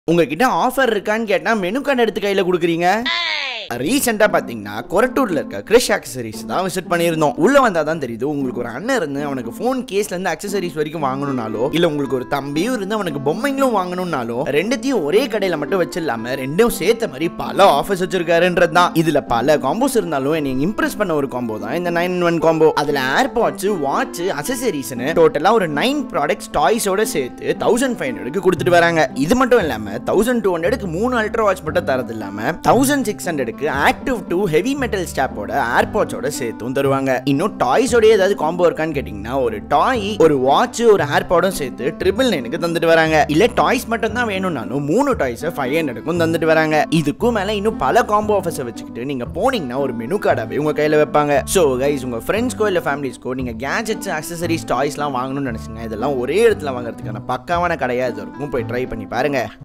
உங்ககிட்ட ஆஃபர் இருக்கான்னு கேட்டா மெனு கார்டு எடுத்து கையில கொடுக்குறீங்க ரீசெண்டா பாத்தீங்கன்னா கொரட்டூர்ல இருக்க கிரிஷ் அக்சசரிஸ் தான் விசிட் பண்ணியிருந்தோம் உள்ள வந்தா தான் தெரியுது உங்களுக்கு ஒரு அண்ணன் இருந்து அவனுக்கு ஃபோன் கேஸ்ல இருந்து அக்சசரிஸ் வரைக்கும் வாங்கணும்னாலோ இல்ல உங்களுக்கு ஒரு தம்பியும் இருந்து அவனுக்கு பொம்மைங்களும் வாங்கணும்னாலோ ரெண்டுத்தையும் ஒரே கடையில மட்டும் வச்சிடலாம ரெண்டும் சேர்த்த மாதிரி பல ஆஃபர்ஸ் வச்சிருக்காருன்றது தான் இதுல பல காம்போஸ் இருந்தாலும் என்னை இம்ப்ரெஸ் பண்ண ஒரு காம்போ தான் இந்த நைன் ஒன் காம்போ அதுல ஏர்பாட்ஸ் வாட்ச் அசசரிஸ்னு டோட்டலா ஒரு நைன் ப்ராடக்ட்ஸ் டாய்ஸோட சேர்த்து தௌசண்ட் ஃபைவ் ஹண்ட்ரடுக்கு கொடுத்துட்டு வராங்க இது மட்டும் இல்லாம தௌசண்ட் டூ ஹண்ட்ரடுக்கு மூணு அல்ட்ரா வாட்ச் மட்டும் தரது இல்லாம தௌசண்ட் சிக்ஸ் ஹண்ட்ரடுக்கு ஆக்டிவ் டூ ஹெவி மெட்டல் ஸ்டாப்போட ஏர்பாட்ஸோட சேர்த்தும் தருவாங்க இன்னும் டாய்ஸோட ஏதாவது காம்போ இருக்கான்னு கேட்டிங்கன்னா ஒரு டாய் ஒரு வாட்ச் ஒரு ஏர்பாடும் சேர்த்து ட்ரிபிள் நைனுக்கு தந்துட்டு வராங்க இல்ல டாய்ஸ் மட்டும் தான் வேணும்னாலும் மூணு டாய்ஸ் ஃபைவ் ஹண்ட்ரடுக்கும் தந்துட்டு வராங்க இதுக்கும் மேல இன்னும் பல காம்போ ஆஃபர்ஸை வச்சுக்கிட்டு நீங்க போனீங்கன்னா ஒரு மெனு கார்டாவே உங்க கையில வைப்பாங்க ஸோ கைஸ் உங்க ஃப்ரெண்ட்ஸ்க்கோ இல்ல ஃபேமிலிஸ்க்கோ நீங்க கேஜெட்ஸ் அக்சசரிஸ் டாய்ஸ்லாம் வாங்கணும்னு நினைச்சீங்க இதெல்லாம் ஒரே இடத்துல வாங்குறதுக்கான பக்காவான கடையா இது இருக்கும் போய் ட்ரை பண்ணி பாருங்க